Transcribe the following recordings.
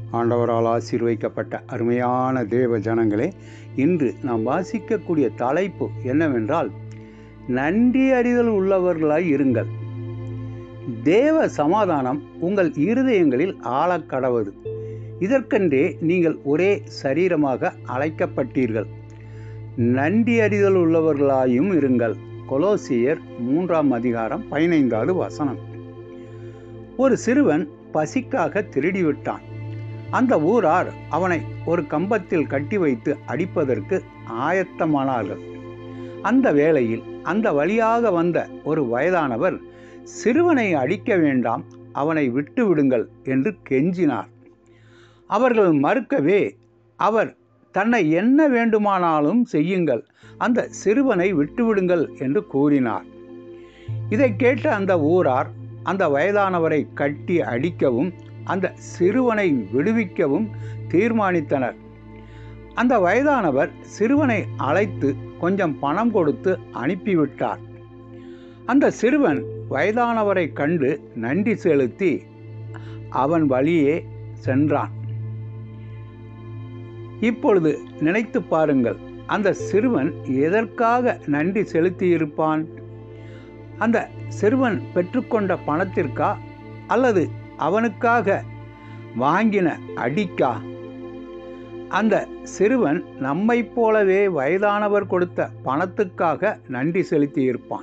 ஆண்டவரால் ஆசீர்வைக்கப்பட்ட அருமையான தேவ ஜனங்களே இன்று நாம் வாசிக்கக்கூடிய தலைப்பு என்னவென்றால் நன்றி அறிதல் உள்ளவர்களாய் இருங்கள் தேவ சமாதானம் உங்கள் இருதயங்களில் ஆழக்கடவது இதற்கென்றே நீங்கள் ஒரே சரீரமாக அழைக்கப்பட்டீர்கள் நன்றி அறிதல் உள்ளவர்களாயும் இருங்கள் கொலோசியர் மூன்றாம் அதிகாரம் பதினைந்தாவது வசனம் ஒரு சிறுவன் பசிக்காக திருடிவிட்டான் அந்த ஊரார் அவனை ஒரு கம்பத்தில் கட்டி வைத்து அடிப்பதற்கு ஆயத்தமானார்கள் அந்த வேளையில் அந்த வழியாக வந்த ஒரு வயதானவர் சிறுவனை அடிக்க வேண்டாம் அவனை விட்டு விடுங்கள் என்று கெஞ்சினார் அவர்கள் மறுக்கவே அவர் தன்னை என்ன வேண்டுமானாலும் செய்யுங்கள் அந்த சிறுவனை விட்டுவிடுங்கள் என்று கூறினார் இதை கேட்ட அந்த ஊரார் அந்த வயதானவரை கட்டி அடிக்கவும் அந்த சிறுவனை விடுவிக்கவும் தீர்மானித்தனர் அந்த வயதானவர் சிறுவனை அழைத்து கொஞ்சம் பணம் கொடுத்து அனுப்பிவிட்டார் அந்த சிறுவன் வயதானவரை கண்டு நன்றி செலுத்தி அவன் வழியே சென்றான் இப்பொழுது நினைத்து பாருங்கள் அந்த சிறுவன் எதற்காக நன்றி செலுத்தியிருப்பான் அந்த சிறுவன் பெற்றுக்கொண்ட பணத்திற்கா அல்லது அவனுக்காக வாங்கின அடிக்கா அந்த சிறுவன் நம்மைப் போலவே வயதானவர் கொடுத்த பணத்துக்காக நன்றி செலுத்தியிருப்பான்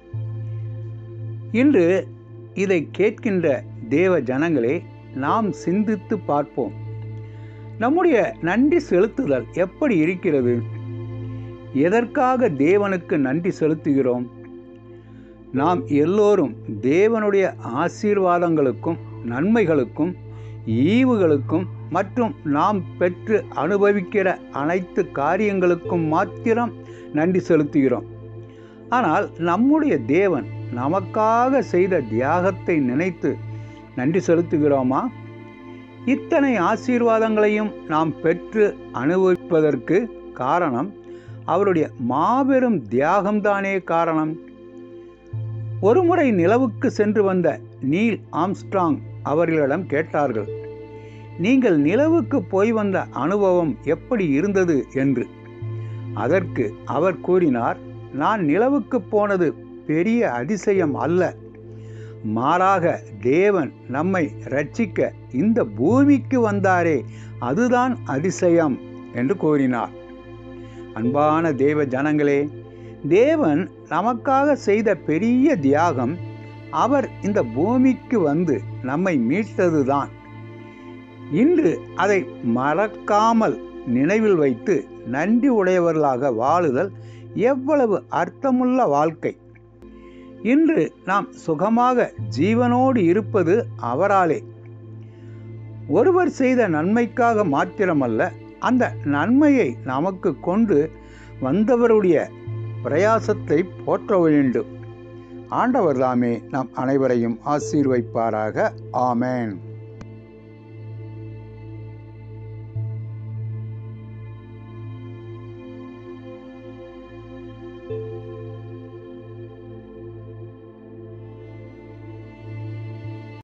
இன்று இதை கேட்கின்ற தேவ ஜனங்களே நாம் சிந்தித்து பார்ப்போம் நம்முடைய நன்றி செலுத்துதல் எப்படி இருக்கிறது எதற்காக தேவனுக்கு நன்றி செலுத்துகிறோம் நாம் எல்லோரும் தேவனுடைய ஆசீர்வாதங்களுக்கும் நன்மைகளுக்கும் ஈவுகளுக்கும் மற்றும் நாம் பெற்று அனுபவிக்கிற அனைத்து காரியங்களுக்கும் மாத்திரம் நன்றி செலுத்துகிறோம் ஆனால் நம்முடைய தேவன் நமக்காக செய்த தியாகத்தை நினைத்து நன்றி செலுத்துகிறோமா இத்தனை ஆசீர்வாதங்களையும் நாம் பெற்று அனுபவிப்பதற்கு காரணம் அவருடைய மாபெரும் தியாகம்தானே காரணம் ஒருமுறை நிலவுக்கு சென்று வந்த நீல் ஆம்ஸ்ட்ராங் அவர்களிடம் கேட்டார்கள் நீங்கள் நிலவுக்கு போய் வந்த அனுபவம் எப்படி இருந்தது என்று அதற்கு அவர் கூறினார் நான் நிலவுக்கு போனது பெரிய அதிசயம் அல்ல மாறாக தேவன் நம்மை ரட்சிக்க இந்த பூமிக்கு வந்தாரே அதுதான் அதிசயம் என்று கூறினார் அன்பான தேவ ஜனங்களே தேவன் நமக்காக செய்த பெரிய தியாகம் அவர் இந்த பூமிக்கு வந்து நம்மை மீட்டதுதான் இன்று அதை மறக்காமல் நினைவில் வைத்து நன்றி உடையவர்களாக வாழுதல் எவ்வளவு அர்த்தமுள்ள வாழ்க்கை இன்று நாம் சுகமாக ஜீவனோடு இருப்பது அவராலே ஒருவர் செய்த நன்மைக்காக மாத்திரமல்ல அந்த நன்மையை நமக்கு கொண்டு வந்தவருடைய பிரயாசத்தை போற்ற வேண்டும் ஆண்டவர் தாமே நம் அனைவரையும் ஆசீர்வைப்பாராக ஆமேன்